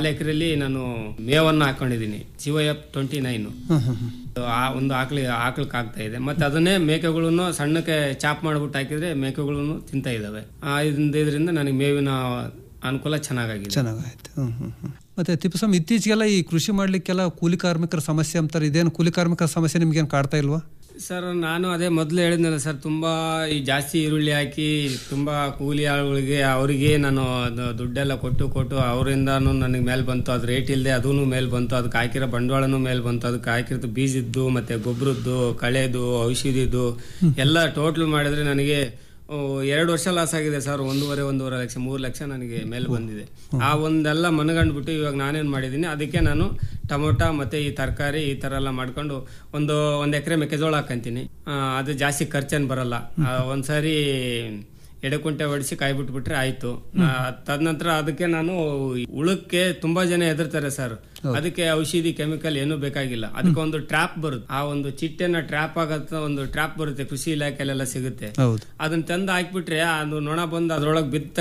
ನಾಲ್ಕು ಎಕರೆಯಲ್ಲಿ ನಾನು ಮೇವನ್ನು ಹಾಕೊಂಡಿದ್ದೀನಿ ಎಫ್ ಟ್ವೆಂಟಿ ನೈನ್ ಹ್ಮ್ ಹ್ಮ್ ಹ್ಮ್. ಆ ಒಂದು ಆಕಳಿ ಆಕಳಕ್ಕೆ ಆಗ್ತಾ ಇದೆ ಮತ್ತೆ ಅದನ್ನೇ ಮೇಕೆಗಳನ್ನು ಸಣ್ಣಕ್ಕೆ ಚಾಪ್ ಮಾಡ್ಬಿಟ್ಟು ಹಾಕಿದ್ರೆ ಮೇಕೆಗಳನ್ನು ತಿಂತಾ ಇದಾವೆ ಆ, ಇದ್ರಿಂದ ಇದರಿಂದ ನನಗೆ ಮೇವಿನ ಅನುಕೂಲ ಚೆನ್ನಾಗಾಗಿದೆ ಚೆನ್ನಾಗಾಯ್ತು ಹ್ಮ್ ಹ್ಮ್ ಹ್ಮ್. ಮತ್ತೆ ತಿಪ್ಪಸ್ವಾಮಿ ಇತ್ತೀಚೆಗೆಲ್ಲ ಈ ಕೃಷಿ ಮಾಡ್ಲಿಕ್ಕೆಲ್ಲ ಕೂಲಿ ಕಾರ್ಮಿಕರ ಸಮಸ್ಯೆ ಅಂತಾರೆ ಇದೇನು ಕೂಲಿ ಕಾರ್ಮಿಕರ ಸಮಸ್ಯೆ ನಿಮ್ಗೇನು ಕಾಡ್ತಾ ಇಲ್ವಾ ಸರ್ ನಾನು ಅದೇ ಮೊದಲು ಹೇಳಿದ್ನಲ್ಲ ಸರ್ ತುಂಬಾ ಈ ಜಾಸ್ತಿ ಈರುಳ್ಳಿ ಹಾಕಿ ತುಂಬಾ ಕೂಲಿ ಆಳುಗಳಿಗೆ ಅವರಿಗೆ ನಾನು ಅದು ದುಡ್ಡೆಲ್ಲ ಕೊಟ್ಟು ಕೊಟ್ಟು ಅವರಿಂದಾನು ನನಗೆ ಮೇಲೆ ಬಂತು ಅದು ರೇಟ್ ಇಲ್ಲದೆ ಅದೂ ಮೇಲೆ ಬಂತು ಅದಕ್ಕೆ ಹಾಕಿರೋ ಬಂಡವಾಳನೂ ಮೇಲೆ ಬಂತು ಅದಕ್ಕೆ ಹಾಕಿರೋದು ಬೀಜದ್ದು ಮತ್ತೆ ಗೊಬ್ಬರದ್ದು ಕಳೆದು ಔಷಧಿದು ಎಲ್ಲ ಟೋಟಲ್ ಮಾಡಿದ್ರೆ ನನಗೆ ಓ, ಎರಡು ವರ್ಷ ಲಾಸ್ ಆಗಿದೆ ಸರ್ ಒಂದೂವರೆ ಒಂದೂವರೆ ಲಕ್ಷ ಮೂರು ಲಕ್ಷ ನನಗೆ ಮೇಲೆ ಬಂದಿದೆ ಆ ಒಂದೆಲ್ಲ ಮನಗಂಡ್ಬಿಟ್ಟು ಇವಾಗ ನಾನೇನು ಮಾಡಿದ್ದೀನಿ ಅದಕ್ಕೆ ನಾನು ಟೊಮೊಟೊ ಮತ್ತೆ ಈ ತರಕಾರಿ ಈ ತರ ಎಲ್ಲ ಮಾಡ್ಕೊಂಡು ಒಂದು ಒಂದ್ ಎಕರೆ ಮೆಕ್ಕೆಜೋಳ ಹಾಕಂತೀನಿ ಆ, ಅದು ಜಾಸ್ತಿ ಖರ್ಚೇನು ಬರಲ್ಲ ಆ, ಒಂದ್ಸಾರಿ ಎಡೆಕುಂಟೆ ಹೊಡಿಸಿ ಕಾಯಿ ಬಿಟ್ಬಿಟ್ರೆ ಆಯ್ತು ಆ, ತದನಂತರ ಅದಕ್ಕೆ ನಾನು ಉಳಕ್ಕೆ ತುಂಬಾ ಜನ ಹೆದರ್ತಾರೆ ಸರ್ ಅದಕ್ಕೆ ಔಷಧಿ ಕೆಮಿಕಲ್ ಏನೂ ಬೇಕಾಗಿಲ್ಲ ಅದಕ್ಕೆ ಒಂದು ಟ್ರ್ಯಾಪ್ ಬರುತ್ತೆ ಆ ಒಂದು ಚಿಟ್ಟೆನ ಟ್ರ್ಯಾಪ್ ಆಗತ್ತ ಒಂದು ಟ್ರ್ಯಾಪ್ ಬರುತ್ತೆ ಕೃಷಿ ಇಲಾಖೆಲೆಲ್ಲ ಸಿಗುತ್ತೆ ಹೌದು ಅದನ್ನ ತಂದು ಹಾಕ್ಬಿಟ್ರೆ ಅದು ನೊಣ ಬಂದು ಅದ್ರೊಳಗೆ ಬಿದ್ದ